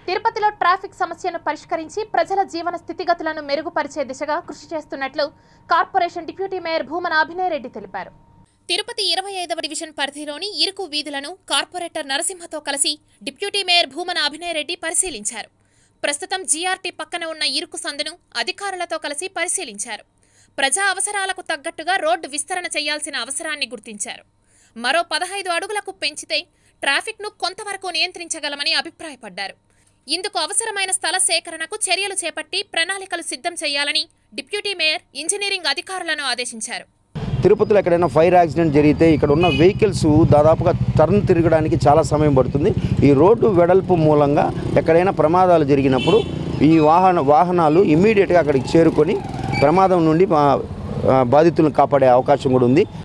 తిరుపతిలో ట్రాఫిక్ సమస్యను పరిష్కరించి ప్రజల జీవన స్థితిగతులను మెరుగుపరిచే దిశగా కృషి చేస్తున్నట్లు corporation deputy mayor Bhumana Abhinay Reddy తెలిపారు తిరుపతి ఇరవై ఐదవ డివిజన్ పరిధిలోని ఇరుకు వీధులను కార్పొరేటర్ నరసింహతో కలిసి డిప్యూటీ మేయర్ భూమన అభినయ్ రెడ్డి పరిశీలించారు ప్రస్తుతం జీఆర్టీ పక్కన ఉన్న ఇరుకు సందును అధికారులతో కలిసి పరిశీలించారు ప్రజా అవసరాలకు తగ్గట్టుగా రోడ్డు విస్తరణ చేయాల్సిన అవసరాన్ని గుర్తించారు మరో పదహైదు అడుగులకు పెంచితే ట్రాఫిక్ను కొంతవరకు నియంత్రించగలమని అభిప్రాయపడ్డారు ఇందుకు అవసరమైన స్థల సేకరణకు చర్యలు చేపట్టి ప్రణాళికలు సిద్ధం చేయాలని డిప్యూటీ మేయర్ ఇంజనీరింగ్ అధికారులను ఆదేశించారు తిరుపతిలో ఎక్కడైనా ఫైర్ యాక్సిడెంట్ జరిగితే ఇక్కడ ఉన్న వెహికల్స్ దాదాపుగా టర్న్ తిరగడానికి చాలా సమయం పడుతుంది ఈ రోడ్డు వెడల్పు మూలంగా ఎక్కడైనా ప్రమాదాలు జరిగినప్పుడు ఈ వాహన వాహనాలు ఇమ్మీడియట్గా అక్కడికి చేరుకొని ప్రమాదం నుండి ఆ, ఆ, బాధితులను కాపాడే అవకాశం కూడా ఉంది